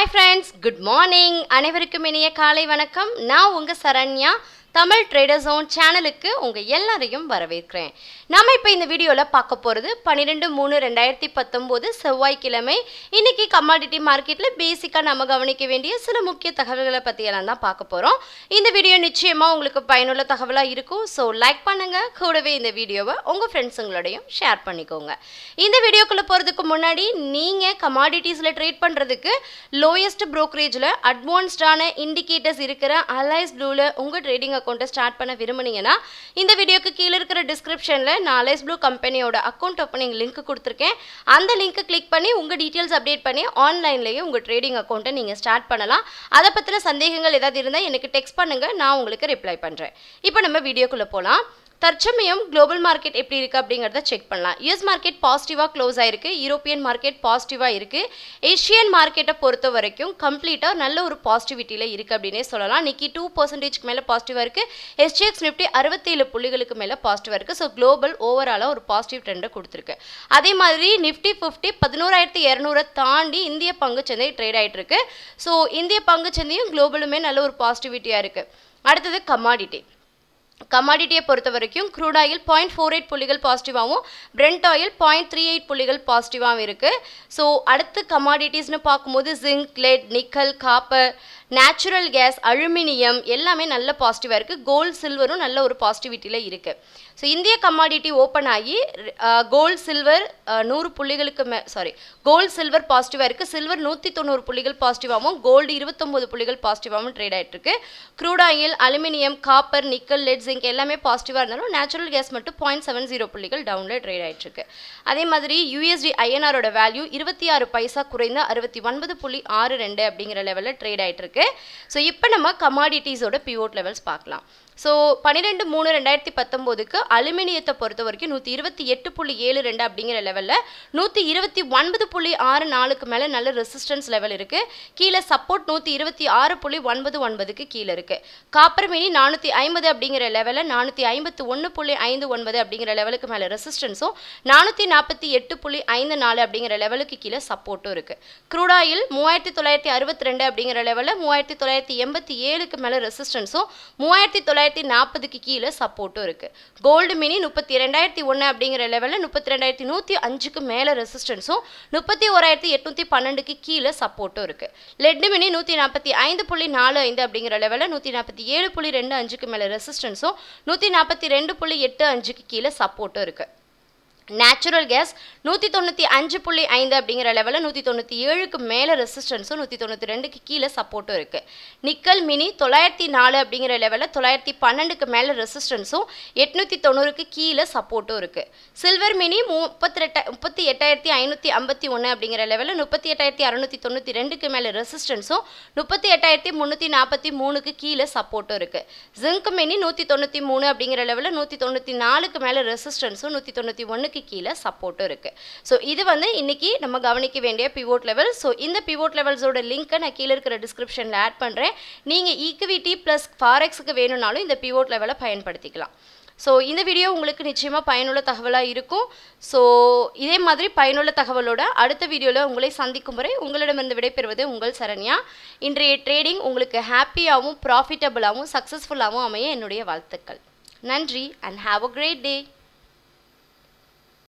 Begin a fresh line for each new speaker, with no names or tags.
hi friends good morning அனைவருக்கும் இனிய காலை வணக்கம் நான் உங்கள் சரண்யா தமிழ் ட்ரேடர் ஜோன் சேனலுக்கு உங்கள் எல்லாரையும் வரவேற்கிறேன் நம்ம இப்போ இந்த வீடியோவில் பார்க்க போகிறது பன்னிரெண்டு மூணு ரெண்டாயிரத்தி பத்தொம்போது செவ்வாய்க்கிழமை இன்னைக்கு கமாடிட்டி மார்க்கெட்டில் பேசிக்காக நம்ம கவனிக்க வேண்டிய சில முக்கிய தகவல்களை பற்றியெல்லாம் தான் பார்க்க போகிறோம் இந்த வீடியோ நிச்சயமாக உங்களுக்கு பயனுள்ள தகவலாக இருக்கும் ஸோ லைக் பண்ணுங்கள் கூடவே இந்த வீடியோவை உங்கள் ஃப்ரெண்ட்ஸுங்களோடையும் ஷேர் பண்ணிக்கோங்க இந்த வீடியோக்குள்ளே போகிறதுக்கு முன்னாடி நீங்கள் கமாடிட்டிஸில் ட்ரேட் பண்ணுறதுக்கு லோயஸ்ட் ப்ரோக்கரேஜில் அட்வான்ஸ்டான இண்டிகேட்டர்ஸ் இருக்கிற அலைஸ் ப்ளூவில் உங்கள் ட்ரேடிங் அக்கௌண்ட்டை ஸ்டார்ட் பண்ண விரும்புனீங்கன்னா இந்த வீடியோக்கு கீழே இருக்கிற டிஸ்கிரிப்ஷனில் நான் அலைஸ் ப்ளூ கம்பெனியோட அக்கௌண்ட் ஓப்பனிங் லிங்க் கொடுத்துருக்கேன் அந்த லிங்க்கை கிளிக் பண்ணி உங்கள் டீட்டெயில்ஸ் அப்டேட் பண்ணி ஆன்லைன்லேயே உங்கள் ட்ரேடிங் அக்கௌண்ட்டை நீங்கள் ஸ்டார்ட் பண்ணலாம் அதை பற்றின சந்தேகங்கள் ஏதாவது இருந்தால் எனக்கு டெக்ஸ்ட் பண்ணுங்கள் நான் உங்களுக்கு ரிப்ளை பண்ணுறேன் இப்போ நம்ம வீடியோக்குள்ளே போகலாம் தற்சமயம் குளோபல் மார்க்கெட் எப்படி இருக்குது அப்படிங்கிறத செக் பண்ணலாம் யூஎஸ் மார்க்கெட் பாசிட்டிவாக க்ளோஸ் ஆயிருக்கு யூரோப்பியன் மார்க்கெட் பாசிட்டிவாக இருக்குது ஏஷியன் மார்க்கெட்டை பொறுத்த வரைக்கும் கம்ப்ளீட்டாக நல்ல ஒரு பாசிட்டிவிட்டியில் இருக்குது அப்படின்னே சொல்லலாம் இன்னைக்கு டூ பர்சன்டேஜ்க்கு மேலே பாசிட்டிவாக இருக்குது எஸ்டிஎக்ஸ் நிஃப்டி அறுபத்தேழு புள்ளிகளுக்கு மேலே பாசிட்டிவாக இருக்குது ஸோ குளோபல் ஓவராலாக ஒரு பாசிட்டிவ் ட்ரெண்டை கொடுத்துருக்கு அதே மாதிரி நிஃப்டி ஃபிஃப்டி பதினோராயிரத்தி இரநூறை தாண்டி இந்திய பங்குச்சந்தை ட்ரேட் ஆகிட்டு இருக்கு ஸோ இந்திய பங்குச்சந்தையும் குளோபலுமே நல்ல ஒரு பாசிட்டிவிட்டியாக இருக்குது அடுத்தது கமாடிட்டி கமாடிட்டியை பொறுத்த வரைக்கும் crude oil point four eight புள்ளிகள் பாசிட்டிவாகவும் Brent oil point three eight புள்ளிகள் பாசிட்டிவாகவும் இருக்குது ஸோ அடுத்து கமாடிட்டிஸ்னு பார்க்கும்போது zinc lead nickel copper natural gas aluminium எல்லாமே நல்ல பாசிட்டிவாக இருக்குது கோல்டு சில்வரும் நல்ல ஒரு பாசிட்டிவிட்டியில் இருக்குது ஸோ இந்திய கமாடிட்டி ஓப்பன் ஆகி கோல்டு சில்வர் நூறு புள்ளிகளுக்கு மே சாரி கோல்டு சில்வர் பாசிட்டிவாக இருக்குது சில்வர் நூற்றி தொண்ணூறு புள்ளிகள் பாசிட்டிவாகவும் கோல்டு இருபத்தொம்போது புள்ளிகள் பாசிட்டிவாகவும் ட்ரேட் ஆகிட்டு இருக்கு crude oil aluminium copper nickel lead zinc எல்லாமே பாசிட்டிவாக இருந்தாலும் நேச்சுரல் கேஸ் மட்டும் பாயிண்ட் செவன் ஜீரோ புள்ளிகள் டவுனில் ட்ரேட் ஆகிட்டு இருக்கு அதே மாதிரி யூஎஸ்டி ஐஎன்ஆரோட வேல்யூ இருபத்தி ஆறு பைசா குறைந்த அறுபத்தி ஒன்பது புள்ளி ஆறு ரெண்டு அப்படிங்கிற லெவலில் ட்ரேட் ஆகிட்டு இருக்கு ஸோ இப்போ நம்ம கமாடிட்டிஸோட பிவோட் லெவல்ஸ் பார்க்கலாம் ஸோ பன்னிரெண்டு மூணு ரெண்டாயிரத்தி பத்தொம்போதுக்கு அலுமினியத்தை பொறுத்த வரைக்கும் நூற்றி இருபத்தி எட்டு புள்ளி ஏழு ரெண்டு அப்படிங்கிற லெவலில் நூற்றி இருபத்தி ஒன்பது புள்ளி ஆறு நாலுக்கு மேலே நல்ல ரெசிஸ்டன்ஸ் லெவல் இருக்குது கீழே சப்போர்ட் நூற்றி இருபத்தி ஆறு புள்ளி ஒன்பது ஒன்பதுக்கு கீழே இருக்குது காப்பர் மினி நானூற்றி ஐம்பது அப்படிங்கிற லெவலில் நானூற்றி ஐம்பத்து ஒன்று புள்ளி ஐந்து ஒன்பது அப்படிங்கிற லெவலுக்கு மேலே ரெசிஸ்டன்ஸும் நானூற்றி நாற்பத்தி எட்டு புள்ளி ஐந்து நாலு அப்படிங்கிற லெவலுக்கு கீழே சப்போர்ட்டும் இருக்குது க்ரூட் ஆயில் மூவாயிரத்தி தொள்ளாயிரத்தி அறுபத்தி ரெண்டு அப்படிங்கிற லெவலில் மூவாயிரத்தி தொள்ளாயிரத்தி எண்பத்தி ஏழுக்கு மேலே ரெசிஸ்டன்ஸும் மூவாயிரத்தி தொள்ளாயிரத்தி நாற்பதுக்கு கீழே சப்போர்ட்டும் இருக்குது கோல்டு மினி முப்பத்தி ரெண்டாயிரத்தி ஒன்று அப்படிங்கிற லெவலில் முப்பத்தி ரெண்டாயிரத்தி நூற்றி அஞ்சுக்கு மேலே ரெசிஸ்டன்ஸும் முப்பத்தி ஓராயிரத்தி எட்நூற்றி பன்னெண்டுக்கு கீழே சப்போர்ட்டும் இருக்குது லெட் மினி நூற்றி நாற்பத்தி ஐந்து புள்ளி நாலு ஐந்து அப்படிங்கிற லெவலில் நூற்றி நாற்பத்தி ஏழு புள்ளி ரெண்டு அஞ்சுக்கு மேலே ரெசிஸ்டன்ஸும் நூற்றி நாற்பத்தி ரெண்டு புள்ளி எட்டு அஞ்சுக்கு கீழே சப்போர்ட்டும் இருக்குது நேச்சுரல் கேஸ் நூற்றி தொண்ணூற்றி அஞ்சு புள்ளி ஐந்து அப்படிங்கிற லெவலில் நூற்றி தொண்ணூற்றி ஏழுக்கு மேலே ரெசிஸ்டன்ஸும் நூற்றி தொண்ணூற்றி ரெண்டுக்கு கீழே சப்போர்ட்டும் இருக்குது நிக்கல் மினி தொள்ளாயிரத்தி நாலு அப்படிங்கிற லெவலில் தொள்ளாயிரத்தி பன்னெண்டுக்கு மேலே ரெசிஸ்டன்ஸும் எட்நூற்றி தொண்ணூறுக்கு கீழே சப்போர்ட்டும் இருக்குது சில்வர் மினி முப்பத்தி ரெட்ட முப்பத்தி எட்டாயிரத்தி ஐநூற்றி ஐம்பத்தி ஒன்று அப்படிங்கிற லெவலில் முப்பத்தி எட்டாயிரத்தி அறநூற்றி தொண்ணூற்றி ரெண்டுக்கு மேலே ரெசிஸ்டன்ஸும் முப்பத்தி எட்டாயிரத்தி முந்நூற்றி நாற்பத்தி மூணுக்கு கீழே சப்போர்ட்டும் இருக்குது ஜிங்க் மினி நூற்றி தொண்ணூற்றி மூணு அப்படிங்கிற லெவலில் நூற்றி தொண்ணூற்றி நாலுக்கு மேலே ரெசிஸ்டன்ஸும் நூற்றி தொண்ணூற்றி ஒன்றுக்கு கீழே சப்போர்ட்டும் இருக்குது ஸோ இது வந்து இன்னைக்கு நம்ம கவனிக்க வேண்டிய பிவோட் லெவல் ஸோ இந்த பிவோட் லெவல்ஸோட லிங்க்கை நான் கீழே இருக்கிற டிஸ்கிரிப்ஷனில் ஆட் பண்ணுறேன் நீங்கள் ஈக்விட்டி ப்ளஸ் ஃபாரெக்ஸுக்கு வேணும்னாலும் இந்த பிவோட் லெவலை பயன்படுத்திக்கலாம் ஸோ இந்த வீடியோ உங்களுக்கு நிச்சயமாக பயனுள்ள தகவலாக இருக்கும் ஸோ இதே மாதிரி பயனுள்ள தகவலோட அடுத்த வீடியோவில் உங்களை சந்திக்கும் வரை உங்களிடமிருந்து விடைபெறுவது உங்கள் சரண்யா இன்றைய ட்ரேடிங் உங்களுக்கு ஹாப்பியாகவும் ப்ராஃபிட்டபுளாகவும் சக்ஸஸ்ஃபுல்லாகவும் அமைய என்னுடைய வாழ்த்துக்கள் நன்றி and have a great day